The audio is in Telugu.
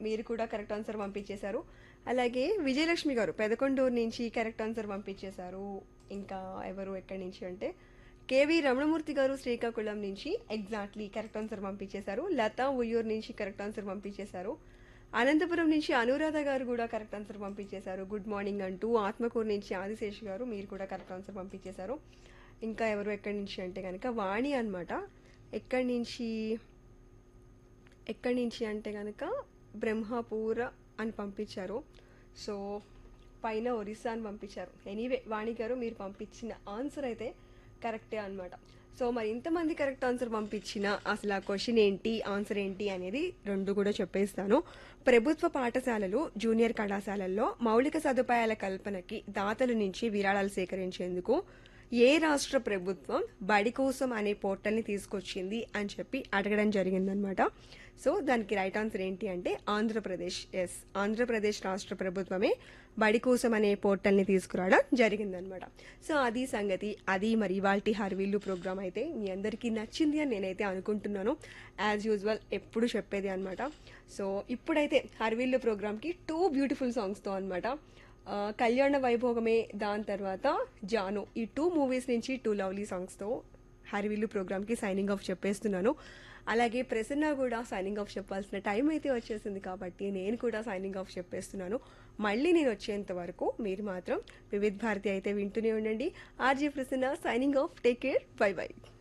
మీరు కూడా కరెక్ట్ ఆన్సర్ పంపించేశారు అలాగే విజయలక్ష్మి గారు పెదకొండూరు నుంచి కరెక్ట్ ఆన్సర్ పంపించేశారు ఇంకా ఎవరు ఎక్కడి నుంచి అంటే కేవి రమణమూర్తి గారు శ్రీకాకుళం నుంచి ఎగ్జాక్ట్లీ కరెక్ట్ ఆన్సర్ పంపించేశారు లతా ఉయ్యూరు నుంచి కరెక్ట్ ఆన్సర్ పంపించేశారు అనంతపురం నుంచి అనురాధ గారు కూడా కరెక్ట్ ఆన్సర్ పంపించేశారు గుడ్ మార్నింగ్ అంటూ ఆత్మకూరు నుంచి ఆదిశేష్ గారు మీరు కూడా కరెక్ట్ ఆన్సర్ పంపించేశారు ఇంకా ఎవరు ఎక్కడి నుంచి అంటే కనుక వాణి అన్నమాట ఎక్కడి నుంచి ఎక్కడి నుంచి అంటే కనుక బ్రహ్మపూర అని పంపించారు సో పైన ఒరిస్సా అని పంపించారు ఎనీవే వాణి గారు మీరు పంపించిన ఆన్సర్ అయితే కరెక్టే అన్నమాట సో మరి ఇంతమంది కరెక్ట్ ఆన్సర్ పంపించిన అసలు ఆ క్వశ్చన్ ఏంటి ఆన్సర్ ఏంటి అనేది రెండు కూడా చెప్పేస్తాను ప్రభుత్వ పాఠశాలలు జూనియర్ కళాశాలల్లో మౌలిక సదుపాయాల కల్పనకి దాతల నుంచి విరాళాలు సేకరించేందుకు ఏ రాష్ట్ర ప్రభుత్వం బడి కోసం అనే పోర్టల్ని తీసుకొచ్చింది అని చెప్పి అడగడం జరిగిందనమాట సో దానికి రైట్ ఆన్సర్ ఏంటి అంటే ఆంధ్రప్రదేశ్ ఎస్ ఆంధ్రప్రదేశ్ రాష్ట్ర ప్రభుత్వమే బడి కోసం అనే పోర్టల్ని తీసుకురావడం జరిగిందనమాట సో అది సంగతి అది మరి ఇవాల్టి హర్విల్లు ప్రోగ్రామ్ అయితే మీ అందరికీ నచ్చింది అని నేనైతే అనుకుంటున్నాను యాజ్ యూజువల్ ఎప్పుడు చెప్పేది అనమాట సో ఇప్పుడైతే హర్విల్లు ప్రోగ్రామ్కి టూ బ్యూటిఫుల్ సాంగ్స్తో అనమాట ఆ, కళ్యాణ వైభోగమే దాని తర్వాత జాను ఈ టూ మూవీస్ నుంచి టూ లవ్లీ సాంగ్స్తో హరివిల్లు ప్రోగ్రామ్కి సైనింగ్ ఆఫ్ చెప్పేస్తున్నాను అలాగే ప్రసన్న కూడా సైనింగ్ ఆఫ్ చెప్పాల్సిన టైం అయితే వచ్చేసింది కాబట్టి నేను కూడా సైనింగ్ ఆఫ్ చెప్పేస్తున్నాను మళ్ళీ నేను వచ్చేంత వరకు మీరు మాత్రం వివిధ్ భారతి అయితే వింటూనే ఉండండి RJ Prasanna signing off take care bye by